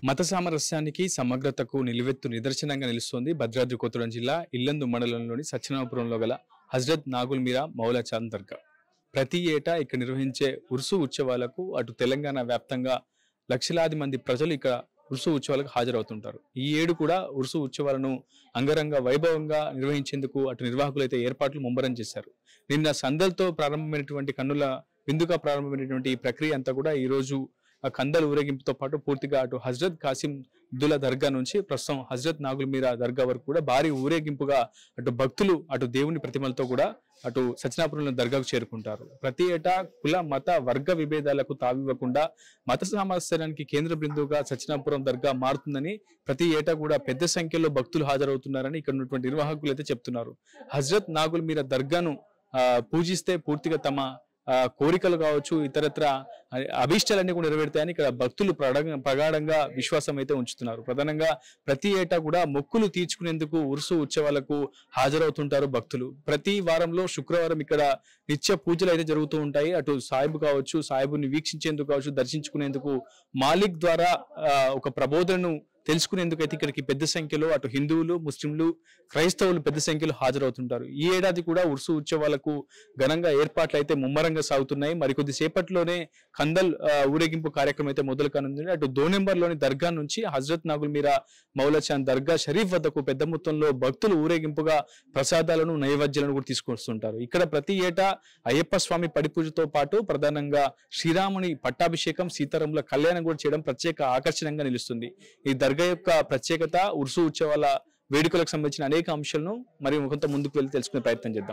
మత సామరస్యానికి సమగ్రతకు నిలువెత్తు నిదర్శనంగా నిలుస్తోంది భద్రాద్రి కొత్తగూడెం జిల్లా ఇల్లందు మండలంలోని సత్యనామపురంలో గల హజ్రత్ నాగుల్ మీరా మౌలా చాంద్ దర్గా ప్రతి ఏటా ఇక్కడ నిర్వహించే ఉర్సు ఉత్సవాలకు అటు తెలంగాణ వ్యాప్తంగా లక్షలాది మంది ప్రజలు ఇక్కడ ఉర్సు ఉత్సవాలకు హాజరవుతుంటారు ఈ ఏడు కూడా ఉర్సు ఉత్సవాలను అంగరంగ వైభవంగా నిర్వహించేందుకు అటు నిర్వాహకులు అయితే ఏర్పాట్లు ముమ్మరం చేశారు నిన్న సందల్తో ప్రారంభమైనటువంటి కన్నుల విందుగా ప్రారంభమైనటువంటి ఈ ప్రక్రియ అంతా కూడా ఈ రోజు ఆ కందల ఊరేగింపుతో పాటు పూర్తిగా అటు హజ్రత్ కాసిం దుల దర్గా నుంచి ప్రస్తుతం హజ్రత్ నాగుల్ మీరా దర్గా వరకు కూడా భారీ ఊరేగింపుగా అటు భక్తులు అటు దేవుని ప్రతిమలతో కూడా అటు సత్యనాపురంలో దర్గాకు చేరుకుంటారు ప్రతి ఏటా కుల మత వర్గ విభేదాలకు తావివ్వకుండా మత సామరస్యానికి కేంద్ర బిందువుగా సత్యనాపురం దర్గా మారుతుందని ప్రతి ఏటా కూడా పెద్ద సంఖ్యలో భక్తులు హాజరవుతున్నారని ఇక్కడ ఉన్నటువంటి నిర్వాహకులు అయితే చెప్తున్నారు హజ్రత్ నాగుల్ మీరా దర్గాను ఆ, పూజిస్తే పూర్తిగా తమ ఆ, కోరికలు కావచ్చు ఇతరత్ర అ- అభీష్టాలన్నీ కూడా నెరవేరుతాయని ఇక్కడ భక్తులు ప్రగాఢంగా ప్రగాఢంగా విశ్వాసం అయితే ఉంచుతున్నారు ప్రధానంగా ప్రతి ఏటా కూడా మొక్కులు తీర్చుకునేందుకు ఉరుసు ఉత్సవాలకు హాజరవుతుంటారు భక్తులు ప్రతి వారంలో శుక్రవారం ఇక్కడ నిత్య పూజలు అయితే జరుగుతూ ఉంటాయి అటు సాయిబు కావచ్చు సాయిబుని వీక్షించేందుకు కావచ్చు దర్శించుకునేందుకు మాలిక్ ద్వారా ఆ, ఒక ప్రబోధనను తెలుసుకునేందుకు అయితే ఇక్కడికి పెద్ద సంఖ్యలో అటు హిందువులు ముస్లింలు క్రైస్తవులు పెద్ద సంఖ్యలో హాజరవుతుంటారు ఈ ఏడాది కూడా ఉర్సు ఉత్సవాలకు ఘనంగా ఏర్పాట్లు అయితే ముమ్మరంగా సాగుతున్నాయి మరికొద్ది సేపట్లోనే కందల్ ఆ, ఊరేగింపు కార్యక్రమం అయితే మొదలు కానుంది అటు దోనెంబర్లోని దర్గా నుంచి హజరత్ నాగుల్ మీరా మౌలచాన్ దర్గా షరీఫ్ వద్దకు పెద్ద మొత్తంలో భక్తులు ఊరేగింపుగా ప్రసాదాలను నైవేద్యాలను కూడా తీసుకొస్తుంటారు ఇక్కడ ప్రతి ఏటా అయ్యప్ప స్వామి పడి పూజతో పాటు ప్రధానంగా శ్రీరాముని పట్టాభిషేకం సీతారాముల కళ్యాణం కూడా చేయడం ప్రత్యేక ఆకర్షణంగా నిలుస్తుంది ఈ దర్గా యొక్క ప్రత్యేకత ఉర్సు ఉత్సవాల వేడుకలకు సంబంధించిన అనేక అంశాలను మరియు కొంత ముందుకు వెళ్ళి తెలుసుకునే ప్రయత్నం చేద్దాం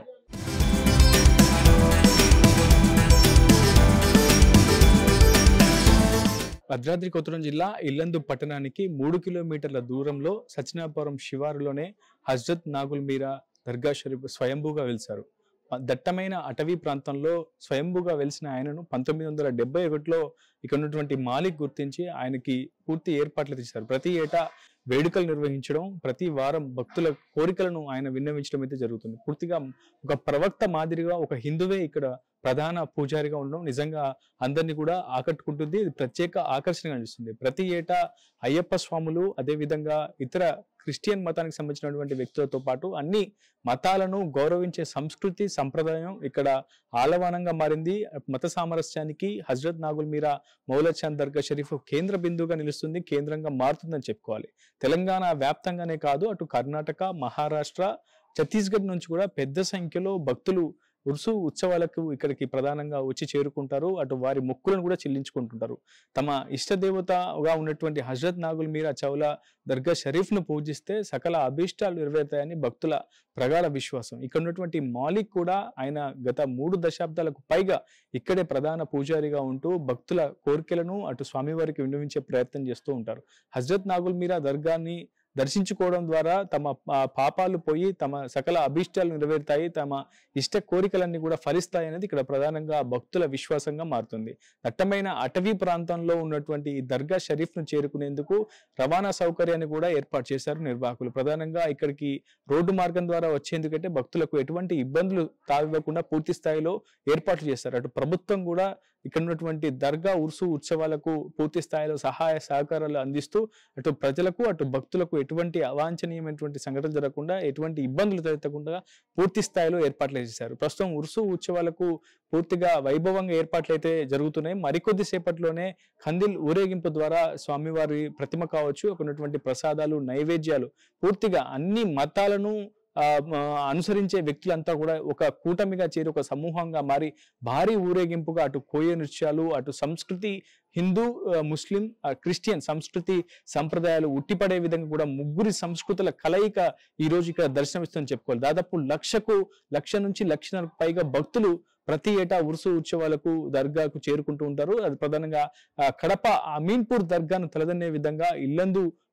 భద్రాద్రి కొత్తగూడెం జిల్లా ఇల్లందు పట్టణానికి మూడు కిలోమీటర్ల దూరంలో సత్యనాపురం శివారులోనే హజ్రత్ నాగుల్ మీరా దర్గా షరీఫ్ స్వయంభూగా వెలిశారు ప- దట్టమైన అటవీ ప్రాంతంలో స్వయంభూగా వెలిసిన ఆయనను పంతొమ్మిది వందల డెబ్బై ఒకటిలో ఇక్కడ ఉన్నటువంటి మాలిక్ గుర్తించి ఆయనకి పూర్తి ఏర్పాట్లు చేశారు ప్రతి ఏటా వేడుకలు నిర్వహించడం ప్రతి వారం భక్తుల కోరికలను ఆయన విన్నవించడం అయితే జరుగుతుంది పూర్తిగా ఒక ప్రవక్త మాదిరిగా ఒక హిందువే ఇక్కడ ప్రధాన పూజారిగా ఉండడం నిజంగా అందరినీ కూడా ఆకట్టుకుంటుంది ఇది ప్రత్యేక ఆకర్షణగా నిలుస్తుంది ప్రతి ఏటా అయ్యప్ప స్వాములు అదే విధంగా ఇతర క్రిస్టియన్ మతానికి సంబంధించినటువంటి వ్యక్తులతో పాటు అన్ని మతాలను గౌరవించే సంస్కృతి సంప్రదాయం ఇక్కడ ఆలవానంగా మారింది మత సామరస్యానికి హజ్రత్ నాగుల్ మీరా మౌలచాంద్ దర్గా షరీఫ్ కేంద్ర బిందువుగా నిలుస్తుంది కేంద్రంగా మారుతుందని చెప్పుకోవాలి తెలంగాణ వ్యాప్తంగానే కాదు అటు కర్ణాటక మహారాష్ట్ర ఛత్తీస్గఢ్ నుంచి కూడా పెద్ద సంఖ్యలో భక్తులు ఉరుసు ఉత్సవాలకు ఇక్కడికి ప్రధానంగా వచ్చి చేరుకుంటారు అటు వారి మొక్కులను కూడా చెల్లించుకుంటుంటారు తమ ఇష్ట దేవతగా ఉన్నటువంటి హజరత్ నాగుల్ మీరా చౌలా దర్గా షరీఫ్ ను పూజిస్తే సకల అభీష్టాలు నెరవేరుతాయని భక్తుల ప్రగాఢ విశ్వాసం ఇక్కడ ఉన్నటువంటి మాలిక్ కూడా ఆయన గత మూడు దశాబ్దాలకు పైగా ఇక్కడే ప్రధాన పూజారిగా ఉంటూ భక్తుల కోరికలను అటు స్వామివారికి విన్నవించే ప్రయత్నం చేస్తూ ఉంటారు హజరత్ నాగుల్ మీరా దర్గాని దర్శించుకోవడం ద్వారా తమ ఆ, పాపాలు పోయి తమ సకల అభీష్టాలు నెరవేరుతాయి తమ ఇష్ట కోరికలన్నీ కూడా ఫలిస్తాయి అనేది ఇక్కడ ప్రధానంగా భక్తుల విశ్వాసంగా మారుతుంది దట్టమైన అటవీ ప్రాంతంలో ఉన్నటువంటి ఈ దర్గా షరీఫ్ ను చేరుకునేందుకు రవాణా సౌకర్యాన్ని కూడా ఏర్పాటు చేశారు నిర్వాహకులు ప్రధానంగా ఇక్కడికి రోడ్డు మార్గం ద్వారా వచ్చేందుకంటే భక్తులకు ఎటువంటి ఇబ్బందులు తావివ్వకుండా పూర్తి స్థాయిలో ఏర్పాట్లు చేశారు అటు ప్రభుత్వం కూడా ఇక్కడ ఉన్నటువంటి దర్గా ఉర్సు ఉత్సవాలకు పూర్తి స్థాయిలో సహాయ సహకారాలు అందిస్తూ అటు ప్రజలకు అటు భక్తులకు ఎటువంటి అవాంఛనీయమైనటువంటి సంఘటనలు జరగకుండా ఎటువంటి ఇబ్బందులు తలెత్తకుండా పూర్తి స్థాయిలో ఏర్పాట్లు చేశారు ప్రస్తుతం ఉరుసు ఉత్సవాలకు పూర్తిగా వైభవంగా ఏర్పాట్లు అయితే జరుగుతున్నాయి మరికొద్ది సేపట్లోనే కందిల్ ఊరేగింపు ద్వారా స్వామివారి ప్రతిమ కావచ్చు అక్కడ ఉన్నటువంటి ప్రసాదాలు నైవేద్యాలు పూర్తిగా అన్ని మతాలను ఆ, మ, అనుసరించే వ్యక్తులంతా కూడా ఒక కూటమిగా చేరి ఒక సమూహంగా మారి భారీ ఊరేగింపుగా అటు కోయ నృత్యాలు అటు సంస్కృతి హిందూ ఆ, ముస్లిం ఆ, క్రిస్టియన్ సంస్కృతి సంప్రదాయాలు ఉట్టిపడే విధంగా కూడా ముగ్గురి సంస్కృతుల కలయిక ఈ రోజు ఇక్కడ దర్శనమిస్తుందని చెప్పుకోవాలి దాదాపు లక్షకు లక్ష నుంచి లక్షన్నరకు పైగా భక్తులు ప్రతి ఏటా ఉరుసు ఉత్సవాలకు దర్గాకు చేరుకుంటూ ఉంటారు అది ప్రధానంగా ఆ, కడప అమీన్పూర్ దర్గాను తలదన్నే విధంగా ఇల్లందు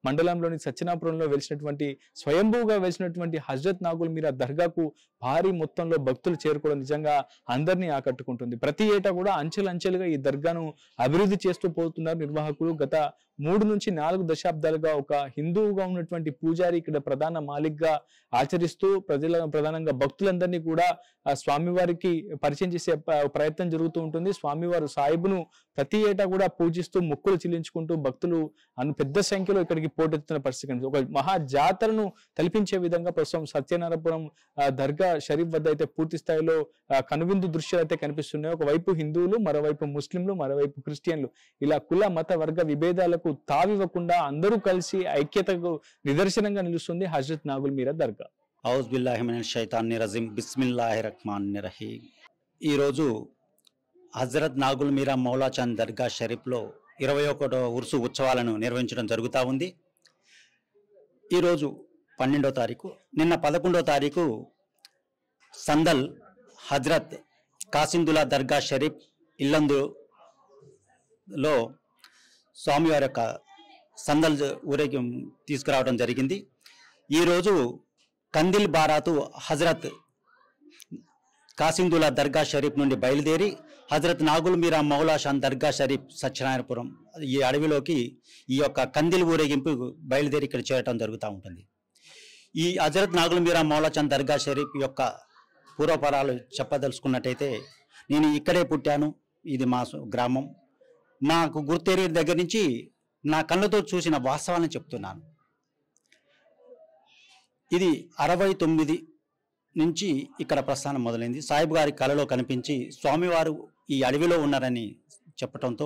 మండలంలోని సత్యనాపురంలో వెలిసినటువంటి స్వయంభూగా వెలిసినటువంటి హజరత్ నాగుల్ మీరా దర్గాకు భారీ మొత్తంలో భక్తులు చేరుకోవడం నిజంగా అందరినీ ఆకట్టుకుంటుంది ప్రతి ఏటా కూడా అంచెలంచెలుగా ఈ దర్గాను అభివృద్ధి చేస్తూ పోతున్నారు నిర్వాహకులు గత మూడు నుంచి నాలుగు దశాబ్దాలుగా ఒక హిందువుగా ఉన్నటువంటి పూజారి ఇక్కడ ప్రధాన మాలిక్గా ఆచరిస్తూ ప్రజల ప్రధానంగా భక్తులందరినీ కూడా ఆ స్వామివారికి పరిచయం చేసే ప- ప్రయత్నం జరుగుతూ ఉంటుంది స్వామివారు సాయిబును ప్రతి ఏటా కూడా పూజిస్తూ మొక్కులు చెల్లించుకుంటూ భక్తులు అను పెద్ద సంఖ్యలో ఇక్కడికి పోటెత్తుతున్న పరిస్థితి కనిపిస్తుంది. ఒక మహా జాతరను కల్పించే విధంగా ప్రస్తుతం సత్యనారాయణపురం ఆ, దర్గా షరీఫ్ వద్ద అయితే పూర్తి స్థాయిలో ఆ, కనువిందు దృశ్యాలు అయితే కనిపిస్తున్నాయి ఒకవైపు హిందువులు మరోవైపు ముస్లింలు మరోవైపు క్రిస్టియన్లు ఇలా కుల మత వర్గ విభేదాలకు తావివ్వకుండా అందరూ కలిసి ఐక్యతకు నిదర్శనంగా నిలుస్తుంది హజరత్ నాగుల్ మీరా దర్గా ఔజ్ బిల్లాహిమిన్ షైతాన్ని రజీం బిస్మిల్లాహి రహ్మాన్ రహీం ఈరోజు హజరత్ నాగుల్ మీరా మౌలాచాంద్ దర్గా షరీఫ్లో ఇరవై ఒకటో ఉరుసు ఉత్సవాలను నిర్వహించడం జరుగుతూ ఉంది ఈరోజు పన్నెండో తారీఖు నిన్న పదకొండో తారీఖు సందల్ హజరత్ కాసిందులా దర్గా షరీఫ్ ఇల్లందులో స్వామివారి యొక్క సందల్ ఊరేగి తీసుకురావడం జరిగింది ఈరోజు కందిల్ బారాతు హజరత్ కాసిందుల దర్గా షరీఫ్ నుండి బయలుదేరి హజరత్ నాగుల్ మీరా మౌలాషాన్ దర్గా షరీఫ్ సత్యనారాయణపురం ఈ అడవిలోకి ఈ యొక్క కందిల్ ఊరేగింపు బయలుదేరి ఇక్కడ చేరటం జరుగుతూ ఉంటుంది ఈ హజరత్ నాగుల్ మీరా మౌలాచాన్ దర్గా షరీఫ్ యొక్క పూర్వపరాలు చెప్పదలుచుకున్నట్టయితే నేను ఇక్కడే పుట్టాను ఇది మా సు- గ్రామం మాకు గుర్తెరిగిన దగ్గర నుంచి నా కళ్ళతో చూసిన వాస్తవాలను చెప్తున్నాను ఇది అరవై తొమ్మిది నుంచి ఇక్కడ ప్రస్థానం మొదలైంది సాయిబు గారి కలలో కనిపించి స్వామివారు ఈ అడవిలో ఉన్నారని చెప్పటంతో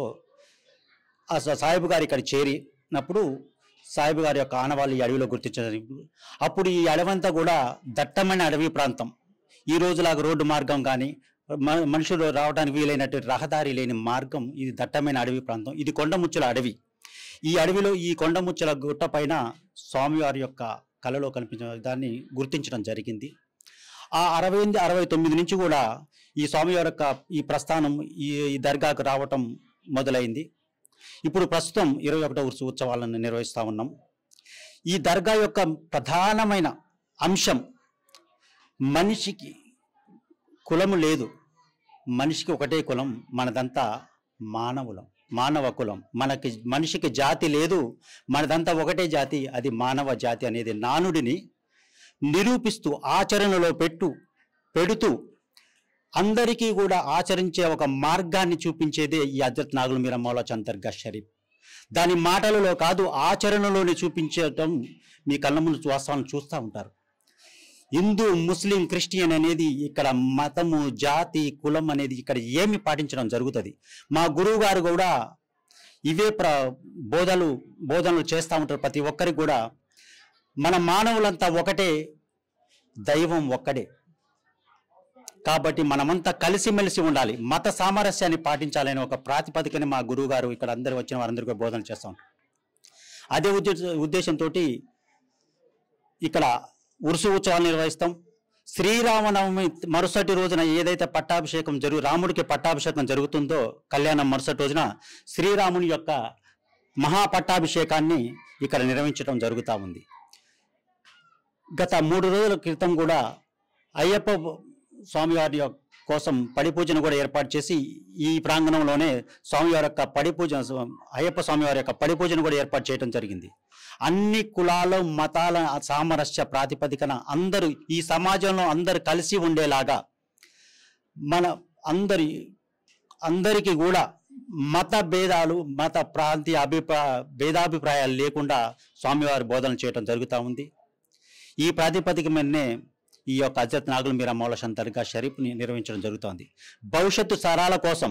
ఆ సా- సాయిబు గారు ఇక్కడ చేరినప్పుడు సాయిబు గారి యొక్క ఆనవాళ్ళు ఈ అడవిలో గుర్తించారు అప్పుడు ఈ అడవంతా కూడా దట్టమైన అడవి ప్రాంతం ఈ రోజులాగా రోడ్డు మార్గం కానీ మ- మనుషులు రావడానికి వీలైనట్టు రహదారి లేని మార్గం ఇది దట్టమైన అడవి ప్రాంతం ఇది కొండముచ్చుల అడవి ఈ అడవిలో ఈ కొండముచ్చుల గుట్ట పైన స్వామివారి యొక్క కళలో కనిపించిన దాన్ని గుర్తించడం జరిగింది ఆ అరవై ఎనిమిది అరవై తొమ్మిది నుంచి కూడా ఈ స్వామివారి యొక్క ఈ ప్రస్థానం ఈ ఈ దర్గాకు రావటం మొదలైంది ఇప్పుడు ప్రస్తుతం ఇరవై ఒకటో ఉత్సవ ఉత్సవాలను నిర్వహిస్తూ ఉన్నాం ఈ దర్గా యొక్క ప్రధానమైన అంశం మనిషికి కులము లేదు మనిషికి ఒకటే కులం మనదంతా మానవులం మానవ కులం మనకి మనిషికి జాతి లేదు మనదంతా ఒకటే జాతి అది మానవ జాతి అనేది నానుడిని నిరూపిస్తూ ఆచరణలో పెట్టు పెడుతూ అందరికీ కూడా ఆచరించే ఒక మార్గాన్ని చూపించేదే ఈ హజరత్ నాగుల మీర మౌలాచంద్ దర్గా షరీఫ్ దాని మాటలలో కాదు ఆచరణలోనే చూపించటం మీ కళ్ళ ముందు వాస్తవాలను చూస్తూ ఉంటారు హిందూ ముస్లిం క్రిస్టియన్ అనేది ఇక్కడ మతము జాతి కులం అనేది ఇక్కడ ఏమి పాటించడం జరుగుతుంది మా గురువు గారు కూడా ఇవే ప్ర బోధలు బోధనలు చేస్తూ ఉంటారు ప్రతి ఒక్కరికి కూడా మన మానవులంతా ఒకటే దైవం ఒక్కడే కాబట్టి మనమంతా కలిసిమెలిసి ఉండాలి మత సామరస్యాన్ని పాటించాలని ఒక ప్రాతిపదికని మా గురువు గారు ఇక్కడ అందరు వచ్చిన వారందరికీ బోధన చేస్తూ ఉంటారు అదే ఉద్దేశ ఉద్దేశంతో ఇక్కడ ఉరుసు ఉత్సవాలు నిర్వహిస్తాం శ్రీరామనవమి మరుసటి రోజున ఏదైతే పట్టాభిషేకం జరుగు రాముడికి పట్టాభిషేకం జరుగుతుందో కళ్యాణం మరుసటి రోజున శ్రీరాముని యొక్క మహాపట్టాభిషేకాన్ని ఇక్కడ నిర్వహించడం జరుగుతూ ఉంది గత మూడు రోజుల క్రితం కూడా అయ్యప్ప స్వామివారి యొక్క కోసం పడి పూజను కూడా ఏర్పాటు చేసి ఈ ప్రాంగణంలోనే స్వామివారి యొక్క పడి పూజ అయ్యప్ప స్వామివారి యొక్క పడి పూజను కూడా ఏర్పాటు చేయడం జరిగింది అన్ని కులాల మతాల సామరస్య ప్రాతిపదికన అందరూ ఈ సమాజంలో అందరు కలిసి ఉండేలాగా మన అందరి అందరికీ కూడా మత భేదాలు మత ప్రాంతీయ అభిప్రాయ భేదాభిప్రాయాలు లేకుండా స్వామివారి బోధన చేయడం జరుగుతూ ఉంది ఈ ప్రాతిపదిక మీదనే ఈ యొక్క హజరత్ నాగుల మీరా మౌలషన్ దర్గా షరీఫ్ని నిర్వహించడం జరుగుతోంది భవిష్యత్తు తరాల కోసం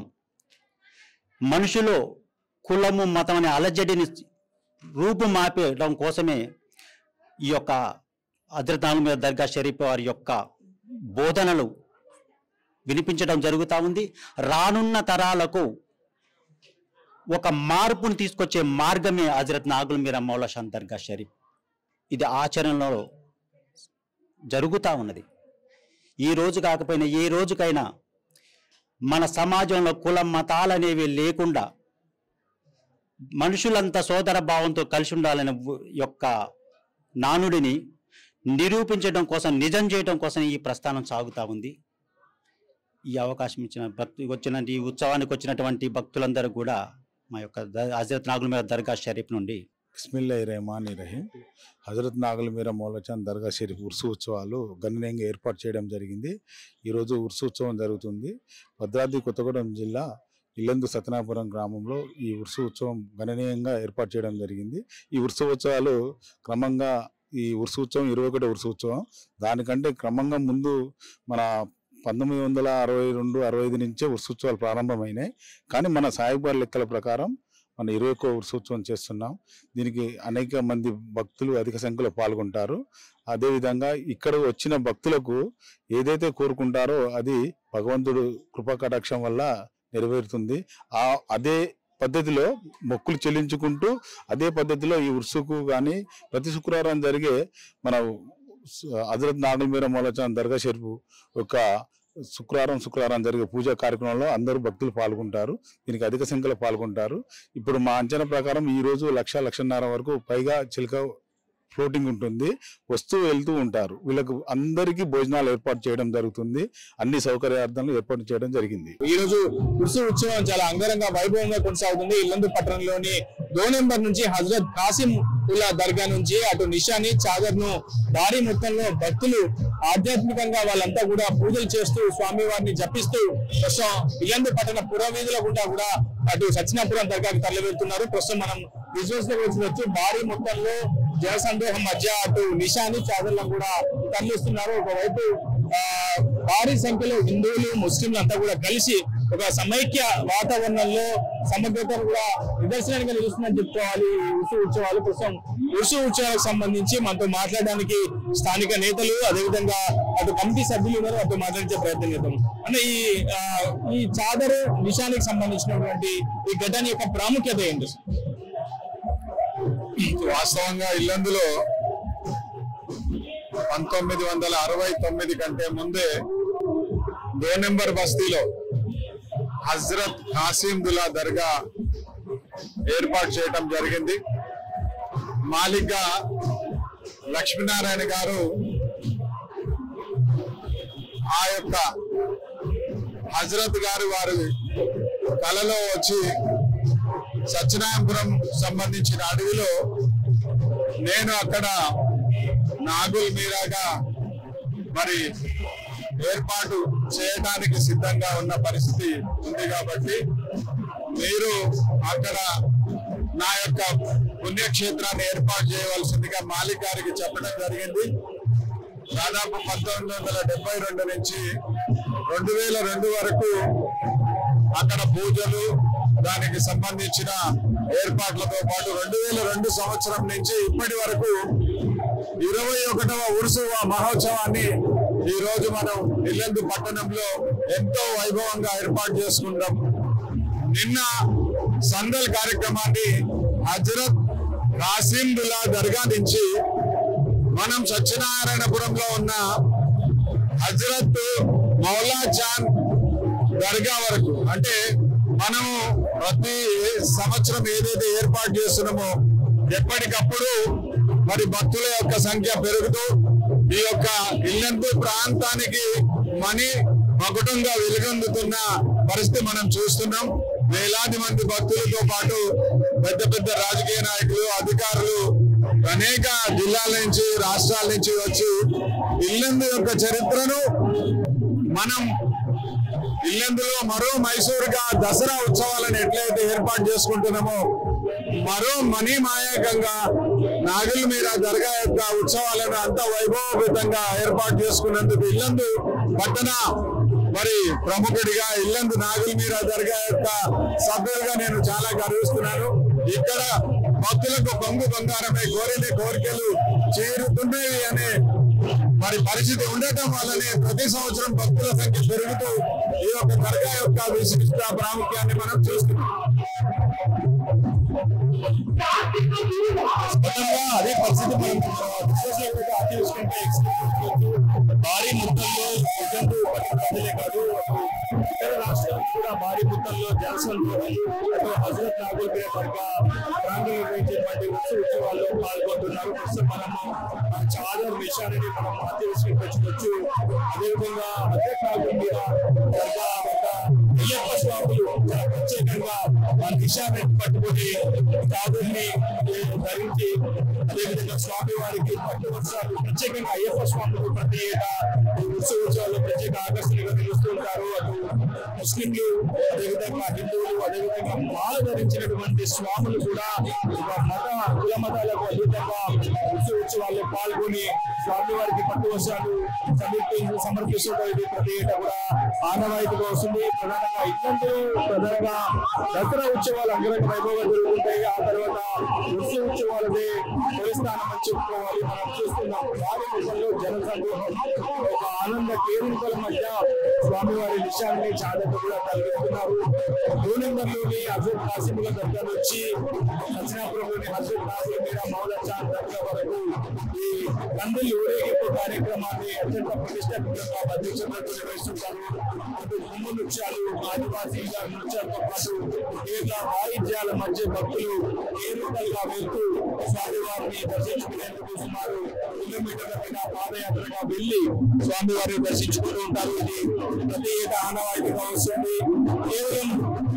మనుషులు కులము మతం అనే అలజడిని రూపుమాపేయడం కోసమే ఈ యొక్క హజరత్ నాగుల మీరా దర్గా షరీఫ్ వారి యొక్క బోధనలు వినిపించడం జరుగుతూ ఉంది రానున్న తరాలకు ఒక మార్పును తీసుకొచ్చే మార్గమే హజరత్ నాగుల్ మీరా మౌలషాన్ దర్గా షరీఫ్ ఇది ఆచరణలో జరుగుతూ ఉన్నది ఈ రోజు కాకపోయినా ఏ రోజుకైనా మన సమాజంలో కుల మతాలనేవి లేకుండా మనుషులంతా సోదర భావంతో కలిసి ఉండాలనే ఉ- యొక్క నానుడిని నిరూపించడం కోసం నిజం చేయడం కోసం ఈ ప్రస్థానం సాగుతూ ఉంది ఈ అవకాశం ఇచ్చిన భక్తు వచ్చిన ఈ ఉత్సవానికి వచ్చినటువంటి భక్తులందరూ కూడా మా యొక్క ద- హజరత్ నాగుల మీద దర్గా షరీఫ్ నుండి బిస్మిల్లా రెహమాన్ రహీం హజరత్ నాగుల మీర మౌలచాన్ దర్గా షరీఫ్ ఉర్సు ఉత్సవాలు గణనీయంగా ఏర్పాటు చేయడం జరిగింది ఈరోజు ఉర్సు ఉత్సవం జరుగుతుంది భద్రాద్రి కొత్తగూడెం జిల్లా ఇల్లందు సత్యనాపురం గ్రామంలో ఈ ఉర్సు ఉత్సవం గణనీయంగా ఏర్పాటు చేయడం జరిగింది ఈ ఉర్సు ఉత్సవాలు క్రమంగా ఈ ఉర్సు ఉత్సవం ఇరవై ఒకటి ఉర్సు ఉత్సవం దానికంటే క్రమంగా ముందు మన పంతొమ్మిది వందల అరవై రెండు అరవై ఐదు నుంచే ఉత్సవాలు ప్రారంభమైనాయి కానీ మన సాయిబార్ లెక్కల ప్రకారం మన ఇరవై ఒక్క ఉత్సవం చేస్తున్నాం దీనికి అనేక మంది భక్తులు అధిక సంఖ్యలో పాల్గొంటారు అదేవిధంగా ఇక్కడ వచ్చిన భక్తులకు ఏదైతే కోరుకుంటారో అది భగవంతుడు కృపా కటాక్షం వల్ల నెరవేరుతుంది ఆ అదే పద్ధతిలో మొక్కులు చెల్లించుకుంటూ అదే పద్ధతిలో ఈ ఉర్సుకు కానీ ప్రతి శుక్రవారం జరిగే మన హజరత్ నాగుల మీర మౌలచాన్ దర్గా షరీఫ్ యొక్క శుక్రవారం శుక్రవారం జరిగే పూజా కార్యక్రమంలో అందరూ భక్తులు పాల్గొంటారు దీనికి అధిక సంఖ్యలో పాల్గొంటారు ఇప్పుడు మా అంచనా ప్రకారం ఈ రోజు లక్ష లక్షన్నర వరకు పైగా చిలక ఫ్లోటింగ్ ఉంటుంది వస్తూ వెళ్తూ ఉంటారు వీళ్ళకు అందరికీ భోజనాలు ఏర్పాటు చేయడం జరుగుతుంది అన్ని సౌకర్యార్థాలు ఏర్పాటు చేయడం జరిగింది ఈ రోజు ఉర్సు ఉత్సవం చాలా అంగరంగ వైభవంగా కొనసాగుతుంది ఇల్లందు పట్టణంలోని దోనెంబర్ నుంచి హజరత్ కాసిం ఉల్లా దర్గా నుంచి అటు నిషాని చాదర్ ను భారీ మొత్తంలో భక్తులు ఆధ్యాత్మికంగా వాళ్ళంతా కూడా పూజలు చేస్తూ స్వామివారిని జపిస్తూ ప్రస్తుతం ఇల్లందు పట్టణ పురవీధుల గుండా కూడా అటు సత్యనాపురం దర్గాకి తరలి వెళ్తున్నారు ప్రస్తుతం మనం విజువల్స్ లో చూడొచ్చు భారీ మొత్తంలో జనసందోహం మధ్య అటు నిషాని చాదర్లను కూడా తరలిస్తున్నారు ఒకవైపు ఆ, భారీ సంఖ్యలో హిందువులు ముస్లింలు అంతా కూడా కలిసి ఒక సమైక్య వాతావరణంలో సమగ్రతను కూడా నిదర్శనంగా నిలుస్తుందని చెప్పుకోవాలి ఈ ఉసు ఉత్సవాలు ప్రస్తుతం ఉసు ఉత్సవాలకు సంబంధించి మనతో మాట్లాడడానికి స్థానిక నేతలు అదేవిధంగా అటు కమిటీ సభ్యులు ఉన్నారు అటు మాట్లాడించే ప్రయత్నం చేద్దాం అంటే ఈ ఆ, ఈ చాదరు నిషానికి సంబంధించినటువంటి ఈ ఘటన యొక్క ప్రాముఖ్యత ఏంటి వాస్తవంగా ఇల్లందులో పంతొమ్మిది వందల అరవై తొమ్మిది కంటే ముందే దో నెంబర్ బస్తీలో హజరత్ కాసిందులా దర్గా ఏర్పాటు చేయటం జరిగింది మాలిక్గా లక్ష్మీనారాయణ గారు ఆ యొక్క హజరత్ గారు వారు కలలో వచ్చి సత్యనారాయణపురం సంబంధించిన అడవిలో నేను అక్కడ నాగుల్ మీరాగా మరి ఏర్పాటు చేయడానికి సిద్ధంగా ఉన్న పరిస్థితి ఉంది కాబట్టి మీరు అక్కడ నా యొక్క పుణ్యక్షేత్రాన్ని ఏర్పాటు చేయవలసిందిగా మాలిక్ గారికి చెప్పడం జరిగింది దాదాపు పంతొమ్మిది వందల డెబ్బై రెండు నుంచి రెండు వేల రెండు వరకు అక్కడ పూజలు దానికి సంబంధించిన ఏర్పాట్లతో పాటు రెండు వేల రెండు సంవత్సరం నుంచి ఇప్పటి వరకు ఇరవై ఒకటవ ఉరుసు మహోత్సవాన్ని ఈ రోజు మనం ఇల్లందు పట్టణంలో ఎంతో వైభవంగా ఏర్పాటు చేసుకుంటాం నిన్న సందల్ కార్యక్రమాన్ని హజరత్ కాసిందుల్లా దర్గా నుంచి మనం సత్యనారాయణపురంలో ఉన్న హజరత్ మౌలా చాంద్ దర్గా వరకు అంటే మనము ప్రతి సంవత్సరం ఏదైతే ఏర్పాటు చేస్తున్నామో ఎప్పటికప్పుడు మరి భక్తుల యొక్క సంఖ్య పెరుగుతూ ఈ యొక్క ఇల్లందు ప్రాంతానికి మణి మకుటంగా వెలుగొందుతున్న పరిస్థితి మనం చూస్తున్నాం వేలాది మంది భక్తులతో పాటు పెద్ద పెద్ద రాజకీయ నాయకులు అధికారులు అనేక జిల్లాల నుంచి రాష్ట్రాల నుంచి వచ్చి ఇల్లందు యొక్క చరిత్రను మనం ఇల్లందులో మరో మైసూరుగా దసరా ఉత్సవాలను ఎట్లయితే ఏర్పాటు చేసుకుంటున్నామో మరో మణిమాయకంగా నాగుల మీద దర్గా యొక్క ఉత్సవాలను అంత వైభవపేతంగా ఏర్పాటు చేసుకున్నందుకు ఇల్లందు పట్టణ మరి ప్రముఖుడిగా ఇల్లందు నాగుల మీద దర్గా యొక్క సభ్యులుగా నేను చాలా గర్విస్తున్నాను ఇక్కడ భక్తులకు కొంగు బంగారమే కోరిన కోరికలు చేరుతున్నాయి అనే మరి పరిస్థితి ఉండటం వల్లనే ప్రతి సంవత్సరం భక్తుల సంఖ్య పెరుగుతూ ఈ యొక్క దర్గా యొక్క విశిష్ట ప్రాముఖ్యాన్ని మనం చూస్తున్నాం మొత్తంగా అదే పరిస్థితి మనం విశ్వసనీయత అతి చూసుకుంటే భారీ మొత్తంలో ప్రజలు ప్రజలే కాదు ఇతర రాష్ట్రాల నుంచి కూడా భారీ మొత్తంలో జనసంద్రోహులు అటు హజరత్ నాగుల్ బీర దర్గా ప్రాంతంలో నిర్వహించినటువంటి ఉత్సవ ఉత్సవాల్లో పాల్గొంటున్నారు ప్రస్తుతం మనము ఆ చాదర్ నిషాన్ని మనం అతివసించవచ్చు అదేవిధంగా హజరత్ నాగుల్ బీర దర్గా వద్ద అయ్యప్ప స్వాములు చాలా ప్రత్యేకంగా ఆ నిషాన్ని పట్టుకొని చాదర్ని ధరించి అదేవిధంగా స్వామి వారికి పట్టు వస్త్రాలు ప్రత్యేకంగా అయ్యప్ప స్వాములు ప్రతి ఏటా ఈ ఉత్సవ ఉత్సవాల్లో ప్రత్యేక ఆకర్షణగా నిలుస్తుంటారు అటు ముస్లింలు అదేవిధంగా హిందువులు అదేవిధంగా మాల ధరించినటువంటి స్వాములు కూడా ఒక మత కుల మతాలకు అతీతంగా ఉత్సవ ఉత్సవాల్లో పాల్గొని స్వామి వారికి పట్టు వస్త్రాలు సమర్పి సమర్పిస్తుంటారు ఇది ప్రతి ఏటా కూడా ఆనవాయితీగా వస్తుంది ప్రధానంగా ఇట్లాంటి ప్రధానంగా దసరా ఉత్సవాలు అంగరంగ వైభవంగా జరుగుతుంటాయి ఆ తర్వాత ఉత్సవ ఉత్సవాలదే తొలి స్థానం అని చెప్పుకోవాలి మనం చూస్తున్నాం భారీ మొత్తంలో జన సందోహం ఒక ఆనంద కేరింతల మధ్య స్వామివారి విషయాన్ని చాదకు కూడా కలిగిస్తున్నారు భువనేశ్వర్లోని హజరత్ కాసిముల దగ్గర నుంచి దక్షిణాపురంలోని హజరత్ నాసుల మీద మౌలచా దగ్గర వరకు ఈ కందులు ఊరేగింపు కార్యక్రమాన్ని అత్యంత ప్రతిష్టాత్మకంగా భద్రించినట్టు నిర్వహిస్తుంటారు అటు కుమ్ము నృత్యాలు ఆదివాసీల నృత్యాలతో పాటు వివిధ వాయిద్యాల మధ్య భక్తులు కేరింతలుగా వెళ్తూ స్వామివారిని దర్శించుకునేందుకు సుమారు కిలోమీటర్ల మీద పాదయాత్రగా వెళ్లి స్వామివారిని దర్శించుకుంటూ ఉంటారు ఇది ప్రతి ఏటా ఆనవాయితీగా వస్తుంది కేవలం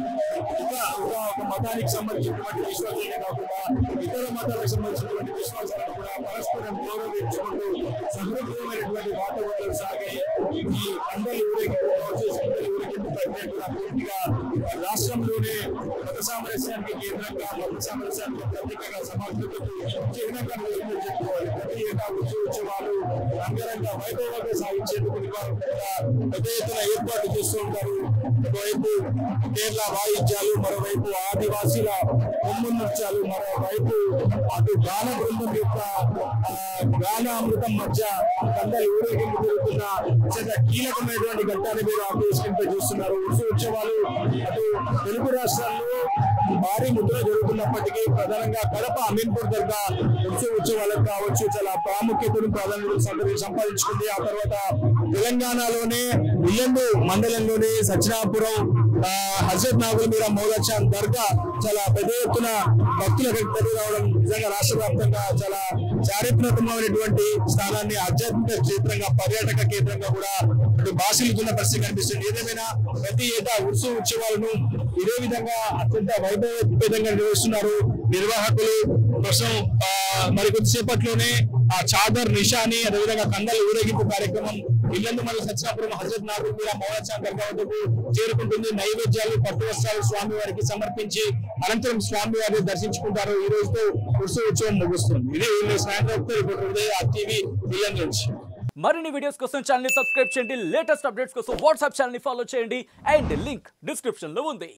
ఒక ఒక ఒక మతానికి సంబంధించినటువంటి విశ్వాసాలే కాకుండా ఇతర మతాలకు సంబంధించినటువంటి విశ్వాసాలను కూడా పరస్పరం గౌరవించుకుంటూ సమృద్ధమైనటువంటి వాతావరణం సాగే ఈ అందరి ఊరేగింపు కావచ్చు అందరి ఊరేగింపు ప్రక్రియ కూడా పూర్తిగా రాష్ట్రంలోనే మత సామరస్యానికి కేంద్రంగా మత సామరస్యానికి ప్రత్యేకంగా సమాజంకు చిహ్నంగా నిలుస్తుందని చెప్పుకోవాలి ప్రతి ఏటా ఉత్సవ ఉత్సవాలు అంగరంగ వైభవంగా సాగించేందుకు నివారణ కూడా పెద్ద ఎత్తున ఏర్పాటు చేస్తూ ఉంటారు ఒకవైపు కేరళ వాయిద్యాలు మరోవైపు ఆదివాసీల కొమ్ము నృత్యాలు మరోవైపు అటు గాన బృందం యొక్క ఆ, గాన అమృతం మధ్య కందలి ఊరేగింపు జరుగుతున్న అత్యంత కీలకమైనటువంటి ఘట్టాన్ని మీరు ఆపేసుకుంటూ చూస్తున్నారు ఉత్సవ ఉత్సవాలు అటు తెలుగు రాష్ట్రాల్లో భారీ ముద్ర జరుగుతున్నప్పటికీ ప్రధానంగా కడప అమీన్పూర్ దర్గా ఉత్సవ ఉత్సవాలకు కావచ్చు చాలా ప్రాముఖ్యతను ప్రాధాన్యత సంపద- సంపాదించుకుంది ఆ తర్వాత తెలంగాణలోనే ఇల్లందు మండలంలోని సత్యనాపురం ఆ, హజరత్ నాగుల మీద మౌలచాన్ దర్గా చాలా పెద్ద ఎత్తున భక్తులు అక్కడికి తరలి రావడం నిజంగా రాష్ట్ర వ్యాప్తంగా చాలా చారిత్రాత్మకమైనటువంటి స్థానాన్ని ఆధ్యాత్మిక క్షేత్రంగా పర్యాటక కేంద్రంగా కూడా ఇటు బాసిల్లుతున్న పరిస్థితి కనిపిస్తుంది ఏదేమైనా ప్రతి ఏటా ఉత్సవ ఉత్సవాలను ఇదే విధంగా అత్యంత వైభవపేతంగా నిర్వహిస్తున్నారు నిర్వాహకులు ప్రస్తుతం ఆ, మరి కొద్దిసేపట్లోనే ఆ చాదర్ నిషాని అదేవిధంగా కందల ఊరేగింపు కార్యక్రమం ఇల్లందు మరియు సత్యనాపురం హజరత్ నాగూర్ మీద మౌలాచాన్ దర్గా వద్దకు చేరుకుంటుంది నైవేద్యాలు పట్టు వస్త్రాలు స్వామి వారికి సమర్పించి అనంతరం స్వామి వారిని దర్శించుకుంటారు ఈ రోజుతో ఉత్సవ ఉత్సవం ముగుస్తుంది ఇది వీళ్ళు సాయంత్రం రిపోర్టర్ ఉదయ్ టీవీ ఇల్లందు నుంచి మరిన్ని వీడియోస్ కోసం ఛానల్ సబ్స్క్రైబ్ చేయండి లేటెస్ట్ అప్డేట్స్ కోసం వాట్సాప్ ఛానల్ ఫాలో చేయండి అండ్ లింక్ డిస్క్రిప్షన్ లో ఉంది